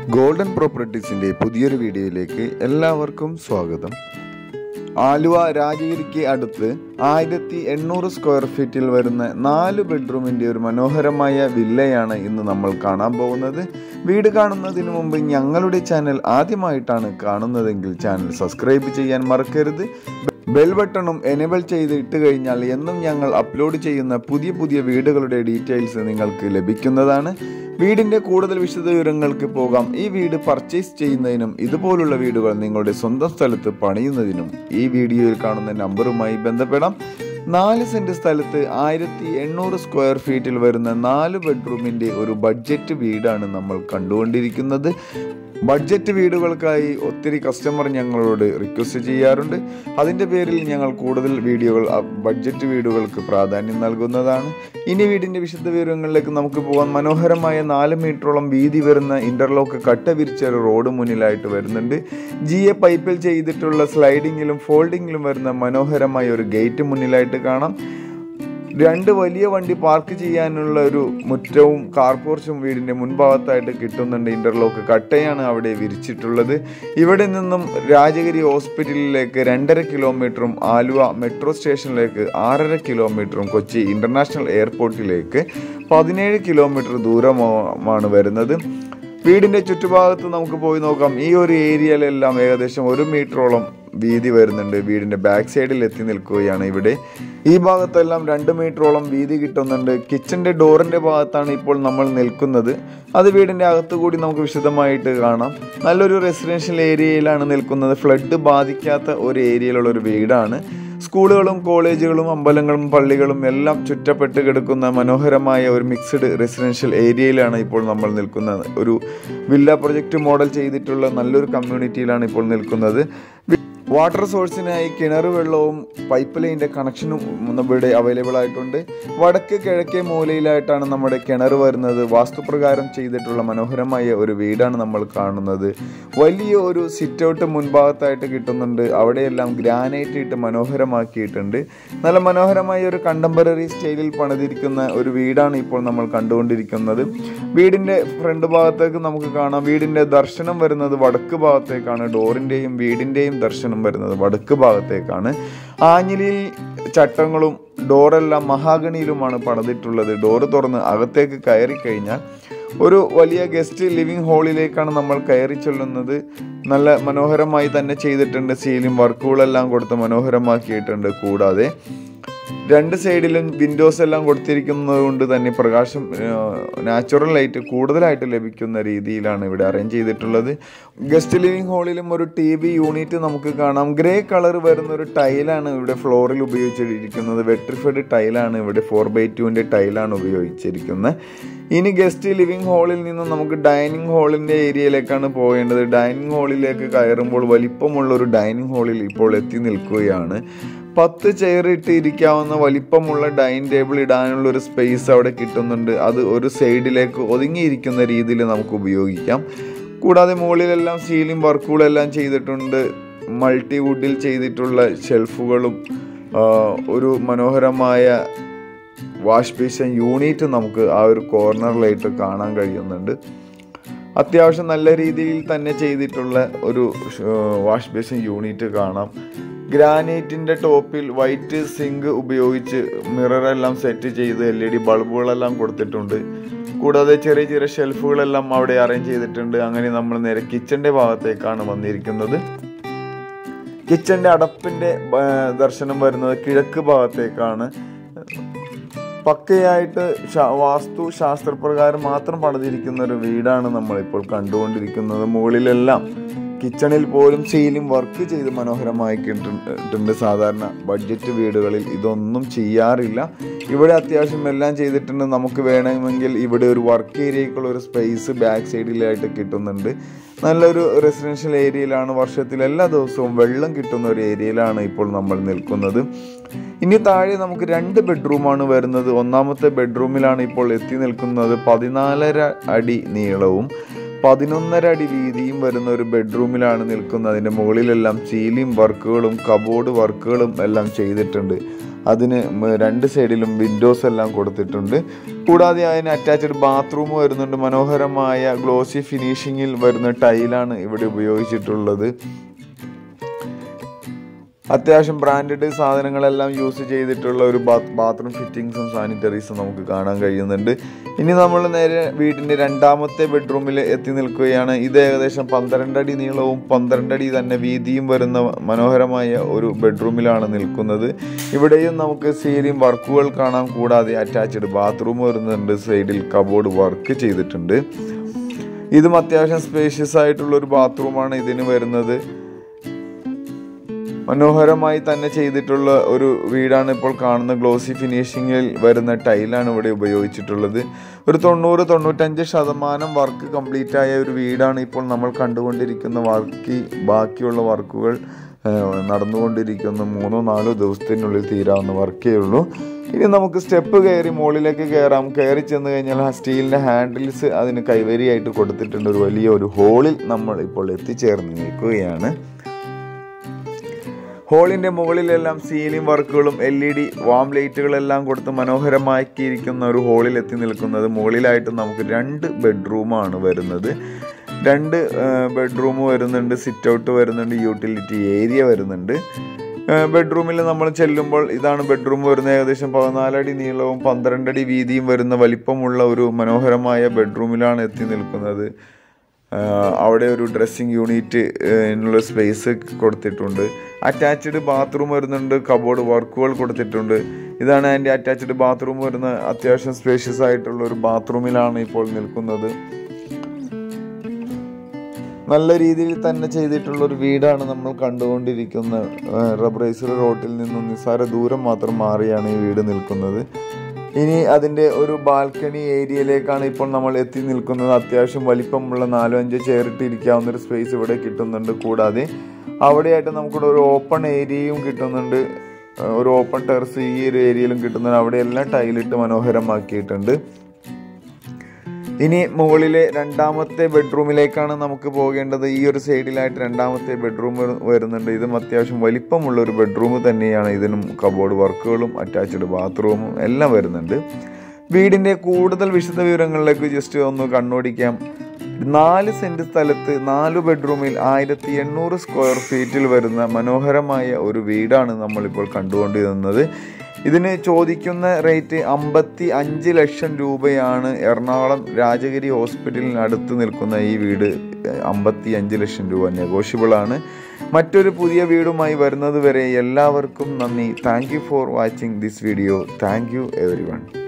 golden പ്രോപ്പർട്ടീസിൻ്റെ പുതിയൊരു വീഡിയോയിലേക്ക് എല്ലാവർക്കും സ്വാഗതം ആലുവ രാജഗിരിക്ക് അടുത്ത് ആയിരത്തി എണ്ണൂറ് സ്ക്വയർ ഫീറ്റിൽ വരുന്ന നാല് ബെഡ്റൂമിൻ്റെ ഒരു മനോഹരമായ വില്ലയാണ് ഇന്ന് നമ്മൾ കാണാൻ പോകുന്നത് വീട് കാണുന്നതിന് മുമ്പ് ഞങ്ങളുടെ ചാനൽ ആദ്യമായിട്ടാണ് കാണുന്നതെങ്കിൽ ചാനൽ സബ്സ്ക്രൈബ് ചെയ്യാൻ മറക്കരുത് ബെൽ ബട്ടണും എനേബിൾ ചെയ്ത് ഇട്ട് കഴിഞ്ഞാൽ എന്നും ഞങ്ങൾ അപ്ലോഡ് ചെയ്യുന്ന പുതിയ പുതിയ വീടുകളുടെ ഡീറ്റെയിൽസ് നിങ്ങൾക്ക് ലഭിക്കുന്നതാണ് വീടിന്റെ കൂടുതൽ വിശദവിവരങ്ങൾക്ക് പോകാം ഈ വീട് പർച്ചേസ് ചെയ്യുന്നതിനും ഇതുപോലുള്ള വീടുകൾ നിങ്ങളുടെ സ്വന്തം സ്ഥലത്ത് പണിയുന്നതിനും ഈ വീഡിയോയിൽ കാണുന്ന നമ്പറുമായി ബന്ധപ്പെടാം നാല് സെന്റ് സ്ഥലത്ത് ആയിരത്തി എണ്ണൂറ് സ്ക്വയർ ഫീറ്റിൽ വരുന്ന നാല് ബെഡ്റൂമിന്റെ ഒരു ബഡ്ജറ്റ് വീടാണ് നമ്മൾ കണ്ടുകൊണ്ടിരിക്കുന്നത് ബഡ്ജറ്റ് വീടുകൾക്കായി ഒത്തിരി കസ്റ്റമർ ഞങ്ങളോട് റിക്വസ്റ്റ് ചെയ്യാറുണ്ട് അതിൻ്റെ പേരിൽ ഞങ്ങൾ കൂടുതൽ വീഡിയോകൾ അ- ബഡ്ജറ്റ് വീടുകൾക്ക് പ്രാധാന്യം നൽകുന്നതാണ് ഇനി വീടിൻ്റെ വിശദ വിവരങ്ങളിലേക്ക് നമുക്ക് പോകാൻ മനോഹരമായ നാല് മീറ്ററോളം വീതി വരുന്ന ഇന്റർലോക്ക് കട്ട വിരിച്ച ഒരു റോഡ് മുന്നിലായിട്ട് വരുന്നുണ്ട് ജി എ പൈപ്പിൽ ചെയ്തിട്ടുള്ള സ്ലൈഡിങ്ങിലും ഫോൾഡിങ്ങിലും വരുന്ന മനോഹരമായ ഒരു ഗേറ്റ് മുന്നിലായിട്ട് കാണാം രണ്ട് വലിയ വണ്ടി പാർക്ക് ചെയ്യാനുള്ള ഒരു മുറ്റവും കാർ പോർച്ചും വീടിന്റെ മുൻഭാഗത്തായിട്ട് കിട്ടുന്നുണ്ട് ഇന്റർലോക്ക് കട്ടയാണ് അവിടെ വിരിച്ചിട്ടുള്ളത് ഇവിടെ നിന്നും രാജഗിരി ഹോസ്പിറ്റലിലേക്ക് രണ്ടര കിലോമീറ്ററും ആലുവ മെട്രോ സ്റ്റേഷനിലേക്ക് ആറര കിലോമീറ്ററും കൊച്ചി ഇന്റർനാഷണൽ എയർപോർട്ടിലേക്ക് പതിനേഴ് കിലോമീറ്റർ ദൂരമാണ് വരുന്നത് വീടിന്റെ ചുറ്റുഭാഗത്ത് നമുക്ക് പോയി നോക്കാം ഈ ഒരു ഏരിയയിലെല്ലാം ഏകദേശം ഒരു മീറ്ററോളം വീതി വരുന്നുണ്ട് വീടിന്റെ ബാക്ക് സൈഡിൽ എത്തി നിൽക്കുകയാണ് ഇവിടെ ഈ ഭാഗത്തെല്ലാം രണ്ട് മീറ്ററോളം വീതി കിട്ടുന്നുണ്ട് കിച്ചന്റെ ഡോറിന്റെ ഭാഗത്താണ് ഇപ്പോൾ നമ്മൾ നിൽക്കുന്നത് അത് വീടിന്റെ അകത്ത് കൂടി നമുക്ക് വിശദമായിട്ട് കാണാം നല്ലൊരു റെസിഡൻഷ്യൽ ഏരിയയിലാണ് നിൽക്കുന്നത് ഫ്ലഡ് ബാധിക്കാത്ത ഒരു ഏരിയയിലുള്ള ഒരു വീടാണ് സ്കൂളുകളും കോളേജുകളും അമ്പലങ്ങളും പള്ളികളും എല്ലാം ചുറ്റപ്പെട്ട് കിടക്കുന്ന മനോഹരമായ ഒരു മിക്സ്ഡ് റെസിഡൻഷ്യൽ ഏരിയയിലാണ് ഇപ്പോൾ നമ്മൾ നിൽക്കുന്നത് ഒരു വില്ല പ്രൊജക്റ്റ് മോഡൽ ചെയ്തിട്ടുള്ള നല്ലൊരു കമ്മ്യൂണിറ്റിയിലാണ് ഇപ്പോൾ നിൽക്കുന്നത് വാട്ടർ സോഴ്സിനായി കിണർ വെള്ളവും പൈപ്പ് ലൈനിന്റെ കണക്ഷനും ഇവിടെ അവൈലബിൾ ആയിട്ടുണ്ട് വടക്ക് കിഴക്കേ മൂലയിലായിട്ടാണ് നമ്മുടെ കിണർ വരുന്നത് വാസ്തുപ്രകാരം ചെയ്തിട്ടുള്ള മനോഹരമായ ഒരു വീടാണ് നമ്മൾ കാണുന്നത് വലിയ ഒരു സിറ്റ് ഔട്ട് മുൻഭാഗത്തായിട്ട് കിട്ടുന്നുണ്ട് അവിടെയെല്ലാം ഗ്രാനൈറ്റ് ഇട്ട് മനോഹരമാക്കിയിട്ടുണ്ട് നല്ല മനോഹരമായ ഒരു കണ്ടംപററി സ്റ്റൈലിൽ പണിതിരിക്കുന്ന ഒരു വീടാണ് ഇപ്പോൾ നമ്മൾ കണ്ടുകൊണ്ടിരിക്കുന്നത് വീടിന്റെ ഫ്രണ്ട് ഭാഗത്തേക്ക് നമുക്ക് കാണാം വീടിന്റെ ദർശനം വരുന്നത് വടക്ക് ഭാഗത്തേക്കാണ് ഡോറിന്റെയും വീടിന്റെയും ദർശനം വരുന്നത് വടക്ക് ഭാഗത്തേക്കാണ് ആഞ്ഞിലിയിൽ ചട്ടങ്ങളും ഡോറെല്ലാം മഹാഗണിയിലുമാണ് പണിതിട്ടുള്ളത് ഡോറ് തുറന്ന് അകത്തേക്ക് കയറി കഴിഞ്ഞാൽ ഒരു വലിയ ഗസ്റ്റ് ലിവിംഗ് ഹാളിലേക്കാണ് നമ്മൾ കയറി ചെല്ലുന്നത് നല്ല മനോഹരമായി തന്നെ ചെയ്തിട്ടുണ്ട് സീലിംഗ് വർക്കുകളെല്ലാം കൊടുത്ത് മനോഹരമാക്കിയിട്ടുണ്ട് കൂടാതെ രണ്ട് സൈഡിലും വിൻഡോസ് എല്ലാം കൊടുത്തിരിക്കുന്നത് കൊണ്ട് തന്നെ പ്രകാശം നാച്ചുറൽ ലൈറ്റ് കൂടുതലായിട്ട് ലഭിക്കുന്ന രീതിയിലാണ് ഇവിടെ അറേഞ്ച് ചെയ്തിട്ടുള്ളത് ഗസ്റ്റ് ലിവിംഗ് ഹാളിലും ഒരു ടി വി യൂണിറ്റ് നമുക്ക് കാണാം ഗ്രേ കളർ വരുന്ന ഒരു ടൈലാണ് ഇവിടെ ഫ്ലോറിൽ ഉപയോഗിച്ചിരിക്കുന്നത് വെട്രിഫൈഡ് ടൈലാണ് ഇവിടെ ഫോർ ബൈ ടുവിൻ്റെ ടൈലാണ് ഉപയോഗിച്ചിരിക്കുന്നത് ഇനി ഗസ്റ്റ് ലിവിംഗ് ഹാളിൽ നിന്ന് നമുക്ക് ഡൈനിങ് ഹാളിൻ്റെ ഏരിയയിലേക്കാണ് പോകേണ്ടത് ഡൈനിങ് ഹാളിലേക്ക് കയറുമ്പോൾ വലിപ്പമുള്ള ഒരു ഡൈനിങ് ഹാളിൽ ഇപ്പോൾ എത്തി നിൽക്കുകയാണ് പത്ത് ചെയർ ഇട്ട് ഇരിക്കാവുന്ന വലിപ്പമുള്ള ഡൈനിങ് ടേബിൾ ഇടാനുള്ള ഒരു സ്പേസ് അവിടെ കിട്ടുന്നുണ്ട് അത് ഒരു സൈഡിലേക്ക് ഒതുങ്ങിയിരിക്കുന്ന രീതിയിൽ നമുക്ക് ഉപയോഗിക്കാം കൂടാതെ മുകളിലെല്ലാം സീലിംഗ് വർക്കുകളെല്ലാം ചെയ്തിട്ടുണ്ട് മൾട്ടി വുഡിൽ ചെയ്തിട്ടുള്ള ഷെൽഫുകളും ആ, ഒരു മനോഹരമായ വാഷ് ബേസിൻ യൂണിറ്റ് നമുക്ക് ആ ഒരു കോർണറിലായിട്ട് കാണാൻ കഴിയുന്നുണ്ട് അത്യാവശ്യം നല്ല രീതിയിൽ തന്നെ ചെയ്തിട്ടുള്ള ഒരു വാഷ് ബേസിൻ യൂണിറ്റ് കാണാം ഗ്രാനൈറ്റിന്റെ ടോപ്പിൽ വൈറ്റ് സിങ്ക് ഉപയോഗിച്ച് മിററെല്ലാം സെറ്റ് ചെയ്ത് എൽ ഇ ഡി ബൾബുകളെല്ലാം കൊടുത്തിട്ടുണ്ട് കൂടാതെ ചെറിയ ചെറിയ ഷെൽഫുകളെല്ലാം അവിടെ അറേഞ്ച് ചെയ്തിട്ടുണ്ട് അങ്ങനെ നമ്മൾ നേരെ കിച്ചന്റെ ഭാഗത്തേക്കാണ് വന്നിരിക്കുന്നത് കിച്ചന്റെ അടപ്പിന്റെ ആ, ദർശനം വരുന്നത് കിഴക്ക് ഭാഗത്തേക്കാണ് പക്കയായിട്ട് ശാ- വാസ്തു ശാസ്ത്രപ്രകാരം മാത്രം പണിതിരിക്കുന്ന ഒരു വീടാണ് നമ്മളിപ്പോൾ കണ്ടുകൊണ്ടിരിക്കുന്നത് മുകളിലെല്ലാം കിച്ചണിൽ പോലും സീലിംഗ് വർക്ക് ചെയ്ത് മനോഹരമാക്കിയിട്ടുണ്ട് സാധാരണ ബഡ്ജറ്റ് വീടുകളിൽ ഇതൊന്നും ചെയ്യാറില്ല ഇവിടെ അത്യാവശ്യം എല്ലാം ചെയ്തിട്ടുണ്ട് നമുക്ക് വേണമെങ്കിൽ ഇവിടെ ഒരു വർക്ക് ഏരിയക്കുള്ള ഒരു സ്പേസ് ബാക്ക് സൈഡിലായിട്ട് കിട്ടുന്നുണ്ട് നല്ലൊരു റെസിഡൻഷ്യൽ ഏരിയയിലാണ് വർഷത്തിൽ എല്ലാ ദിവസവും വെള്ളം കിട്ടുന്ന ഒരു ഏരിയയിലാണ് ഇപ്പോൾ നമ്മൾ നിൽക്കുന്നത് ഇനി താഴെ നമുക്ക് രണ്ട് ബെഡ്റൂമാണ് വരുന്നത് ഒന്നാമത്തെ ബെഡ്റൂമിലാണ് ഇപ്പോൾ എത്തി നിൽക്കുന്നത് പതിനാലര അടി നീളവും പതിനൊന്നര അടി വീതിയും വരുന്ന ഒരു ബെഡ്റൂമിലാണ് നിൽക്കുന്നത് അതിൻ്റെ മുകളിലെല്ലാം സീലിംഗ് വർക്കുകളും കബോർഡ് വർക്കുകളും എല്ലാം ചെയ്തിട്ടുണ്ട് അതിന് മ- രണ്ട് സൈഡിലും വിൻഡോസ് എല്ലാം കൊടുത്തിട്ടുണ്ട് കൂടാതെ അതിന് അറ്റാച്ച്ഡ് ബാത്റൂം വരുന്നുണ്ട് മനോഹരമായ ഗ്ലോസി ഫിനിഷിങ്ങിൽ വരുന്ന ടൈലാണ് ഇവിടെ ഉപയോഗിച്ചിട്ടുള്ളത് അത്യാവശ്യം ബ്രാൻഡഡ് സാധനങ്ങളെല്ലാം യൂസ് ചെയ്തിട്ടുള്ള ഒരു ബാത്റൂം ഫിറ്റിങ്സും സാനിറ്ററീസും നമുക്ക് കാണാൻ കഴിയുന്നുണ്ട് ഇനി നമ്മൾ നേരെ വീടിൻ്റെ രണ്ടാമത്തെ ബെഡ്റൂമിൽ എത്തി നിൽക്കുകയാണ് ഇത് ഏകദേശം പന്ത്രണ്ട് അടി നീളവും പന്ത്രണ്ട് അടി തന്നെ വീതിയും വരുന്ന മനോഹരമായ ഒരു ബെഡ്റൂമിലാണ് നിൽക്കുന്നത് ഇവിടെയും നമുക്ക് സീലിംഗ് വർക്കുകൾ കാണാം കൂടാതെ അറ്റാച്ച്ഡ് ബാത്റൂം വരുന്നുണ്ട് സൈഡിൽ കബോർഡ് വർക്ക് ചെയ്തിട്ടുണ്ട് ഇതും അത്യാവശ്യം സ്പേഷ്യസ് ആയിട്ടുള്ള ഒരു ബാത്റൂമാണ് ഇതിന് വരുന്നത് മനോഹരമായി തന്നെ ചെയ്തിട്ടുള്ള ഒരു വീടാണ് ഇപ്പോൾ കാണുന്ന ഗ്ലോസി ഫിനിഷിങ്ങിൽ വരുന്ന ടൈലാണ് ഇവിടെ ഉപയോഗിച്ചിട്ടുള്ളത് ഒരു തൊണ്ണൂറ് തൊണ്ണൂറ്റഞ്ച് ശതമാനം വർക്ക് കംപ്ലീറ്റ് ആയ ഒരു വീടാണ് ഇപ്പോൾ നമ്മൾ കണ്ടുകൊണ്ടിരിക്കുന്ന വർക്ക് ബാക്കിയുള്ള വർക്കുകൾ ഏഹ്, നടന്നുകൊണ്ടിരിക്കുന്ന മൂന്നോ നാലോ ദിവസത്തിനുള്ളിൽ തീരാവുന്ന വർക്കേ ഉള്ളൂ ഇനി നമുക്ക് സ്റ്റെപ്പ് കയറി മുകളിലേക്ക് കയറാം കയറി ചെന്ന് കഴിഞ്ഞാൽ ആ സ്റ്റീലിൻ്റെ ഹാൻഡിൽസ് അതിന് കൈവരിയായിട്ട് കൊടുത്തിട്ടുണ്ട് ഒരു വലിയ ഒരു ഹോളിൽ നമ്മൾ ഇപ്പോൾ എത്തിച്ചേർന്ന് നിൽക്കുകയാണ് ഹോളിന്റെ മുകളിലെല്ലാം സീലിംഗ് വർക്കുകളും എൽ ഇ ഡി വാം ലൈറ്റുകളെല്ലാം കൊടുത്ത് മനോഹരമാക്കിയിരിക്കുന്ന ഒരു ഹോളിൽ എത്തി നിൽക്കുന്നത് മുകളിലായിട്ട് നമുക്ക് രണ്ട് ബെഡ്റൂമാണ് വരുന്നത് രണ്ട് ബെഡ്റൂം വരുന്നുണ്ട് സിറ്റ് ഔട്ട് വരുന്നുണ്ട് യൂട്ടിലിറ്റി ഏരിയ വരുന്നുണ്ട് ബെഡ്റൂമിൽ നമ്മൾ ചെല്ലുമ്പോൾ ഇതാണ് ബെഡ്റൂം വരുന്നത് ഏകദേശം പതിനാലടി നീളവും പന്ത്രണ്ടടി വീതിയും വരുന്ന വലിപ്പമുള്ള ഒരു മനോഹരമായ ബെഡ്റൂമിലാണ് എത്തി നിൽക്കുന്നത് ആഹ് അവിടെ ഒരു ഡ്രസ്സിങ് യൂണിറ്റ് എന്നുള്ള സ്പേസ് കൊടുത്തിട്ടുണ്ട് അറ്റാച്ച്ഡ് ബാത്റൂം വരുന്നുണ്ട് കബോർഡ് വർക്കുകൾ കൊടുത്തിട്ടുണ്ട് ഇതാണ് അതിൻ്റെ അറ്റാച്ച്ഡ് ബാത്റൂം വരുന്ന അത്യാവശ്യം സ്പേഷ്യസ് ആയിട്ടുള്ള ഒരു ബാത്റൂമിലാണ് ഇപ്പോൾ നിൽക്കുന്നത് നല്ല രീതിയിൽ തന്നെ ചെയ്തിട്ടുള്ള ഒരു വീടാണ് നമ്മൾ കണ്ടുകൊണ്ടിരിക്കുന്ന റബ്രൈസർ റോട്ടിൽ നിന്നും നിസ്സാര ദൂരം മാത്രം മാറിയാണ് ഈ വീട് നിൽക്കുന്നത് ഇനി അതിൻ്റെ ഒരു ബാൽക്കണി ഏരിയയിലേക്കാണ് ഇപ്പോൾ നമ്മൾ എത്തി നിൽക്കുന്നത് അത്യാവശ്യം വലിപ്പമുള്ള നാലോ അഞ്ചോ ചെയറിട്ട് ഇരിക്കാവുന്ന ഒരു സ്പേസ് ഇവിടെ കിട്ടുന്നുണ്ട് കൂടാതെ അവിടെയായിട്ട് നമുക്കിവിടെ ഒരു ഓപ്പൺ ഏരിയയും കിട്ടുന്നുണ്ട് ഏഹ് ഒരു ഓപ്പൺ ടെറസ് ഈ ഒരു ഏരിയയിലും കിട്ടുന്നുണ്ട് അവിടെയെല്ലാം ടൈലിട്ട് മനോഹരമാക്കിയിട്ടുണ്ട് ഇനി മുകളിലെ രണ്ടാമത്തെ ബെഡ്റൂമിലേക്കാണ് നമുക്ക് പോകേണ്ടത് ഈ ഒരു സൈഡിലായിട്ട് രണ്ടാമത്തെ ബെഡ്റൂം വരുന്നുണ്ട് ഇതും അത്യാവശ്യം വലിപ്പമുള്ള ഒരു ബെഡ്റൂം തന്നെയാണ് ഇതിനും കബോർഡ് വർക്കുകളും അറ്റാച്ച്ഡ് ബാത്റൂമും എല്ലാം വരുന്നുണ്ട് വീടിൻ്റെ കൂടുതൽ വിശദ വിവരങ്ങളിലേക്ക് ജസ്റ്റ് ഒന്ന് കണ്ണോടിക്കാം നാല് സെന്റ് സ്ഥലത്ത് നാല് ബെഡ്റൂമിൽ ആയിരത്തി എണ്ണൂറ് സ്ക്വയർ ഫീറ്റിൽ വരുന്ന മനോഹരമായ ഒരു വീടാണ് നമ്മളിപ്പോൾ കണ്ടുകൊണ്ടിരുന്നത് ഇതിന് ചോദിക്കുന്ന റേറ്റ് അമ്പത്തി അഞ്ച് ലക്ഷം രൂപയാണ് എറണാകുളം രാജഗിരി ഹോസ്പിറ്റലിന് അടുത്ത് നിൽക്കുന്ന ഈ വീട് അമ്പത്തി അഞ്ച് ലക്ഷം രൂപ നെഗോഷ്യബിൾ ആണ് മറ്റൊരു പുതിയ വീടുമായി വരുന്നത് വരെ എല്ലാവർക്കും നന്ദി thank you for watching this video thank you every one